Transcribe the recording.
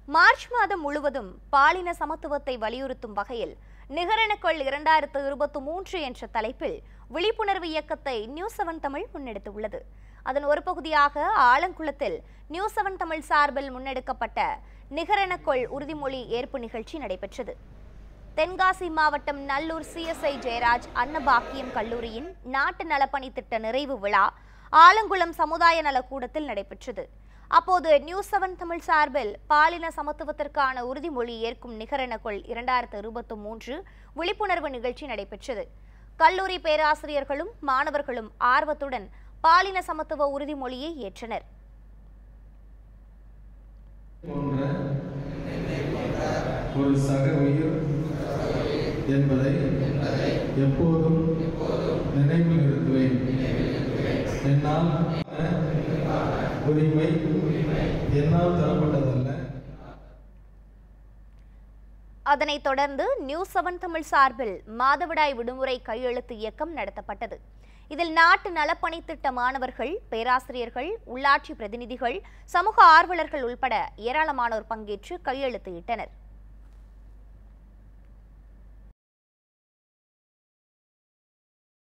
March மாதம் முழுவதும் பாலின சமத்துவத்தை வலியுறுத்தும் வகையில் நிகரெனக்குள் இரண்டாயிரத்து இருபத்தி மூன்று என்ற தலைப்பில் விழிப்புணர்வு இயக்கத்தை நியூஸ் செவன் தமிழ் முன்னெடுத்துள்ளது அதன் ஒரு பகுதியாக ஆலங்குளத்தில் நியூஸ் செவன் தமிழ் சார்பில் முன்னெடுக்கப்பட்ட நிகரெனக்குள் உறுதிமொழி ஏற்பு நிகழ்ச்சி நடைபெற்றது தென்காசி மாவட்டம் நல்லூர் சிஎஸ்ஐ ஜெயராஜ் அன்னபாக்கியம் கல்லூரியின் நாட்டு நலப்பணி திட்ட நிறைவு விழா ஆலங்குளம் சமுதாய நலக்கூடத்தில் நடைபெற்றது அப்போது நியூஸ் செவன் தமிழ் சார்பில் பாலின சமத்துவத்திற்கான உறுதிமொழி ஏற்கும் நிகரெனக்குள் இரண்டாயிரத்து இருபத்தி மூன்று விழிப்புணர்வு நிகழ்ச்சி நடைபெற்றது கல்லூரி பேராசிரியர்களும் மாணவர்களும் ஆர்வத்துடன் பாலின சமத்துவ உறுதிமொழியை ஏற்றனர் போன்ற ஒரு சக உயிர் என்பதை எப்போதும் நினைவில் நிறுத்துவேன் என்னால் உரிமை என்னால் தரப்பட்டதல்ல அதனைத் தொடர்ந்து நியூஸ் செவன் தமிழ் சார்பில் மாதவிடாய் விடுமுறை கையெழுத்து இயக்கம் நடத்தப்பட்டது இதில் நாட்டு நலப்பணி திட்ட மாணவர்கள் பேராசிரியர்கள் உள்ளாட்சி பிரதிநிதிகள் சமூக ஆர்வலர்கள் உள்பட ஏராளமானோர் பங்கேற்று கையெழுத்து இட்டனர்